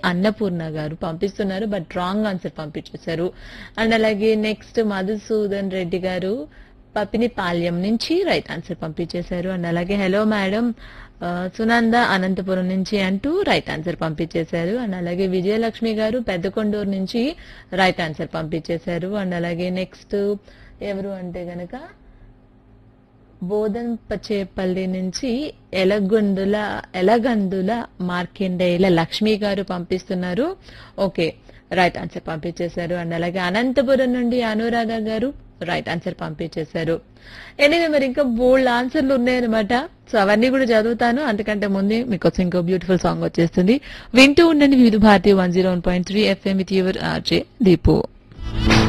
అన్నపూర్ణ గారు పంపిస్తున్నారు but wrong answer పంపించేశారు and అలాగే నెక్స్ట్ మధుసూదన్ రెడ్డి గారు పపినిపాల్యం నుంచి రైట్ ఆన్సర్ పంపించేశారు అండ్ అలాగే హలో మేడం ఆ, సునంద అనంతపురం నుంచి అంటూ రైట్ ఆన్సర్ పంపించేశారు అండ్ అలాగే విజయలక్ష్మి గారు పెద్దకొండూరు నుంచి రైట్ ఆన్సర్ పంపించేశారు అండ్ అలాగే నెక్స్ట్ ఎవరు అంటే గనక బోధన్ పచేపల్లి నుంచి ఎలగొందుల ఎలగందుల మార్కెండేయుల లక్ష్మి గారు పంపిస్తున్నారు ఓకే రైట్ ఆన్సర్ పంపించేశారు అండ్ అలాగే అనంతపురం నుండి అనురాధ గారు రైట్ ఆన్సర్ పంపించేశారు ఎనివే మరి ఇంకా బోల్డ్ ఆన్సర్లు ఉన్నాయన్నమాట సో అవన్నీ కూడా చదువుతాను అంతకంటే ముందే మీకోసం ఇంకో బ్యూటిఫుల్ సాంగ్ వచ్చేస్తుంది వింటూ ఉండండి Vividh Bharati one zero one point three FM with your RJ Deepu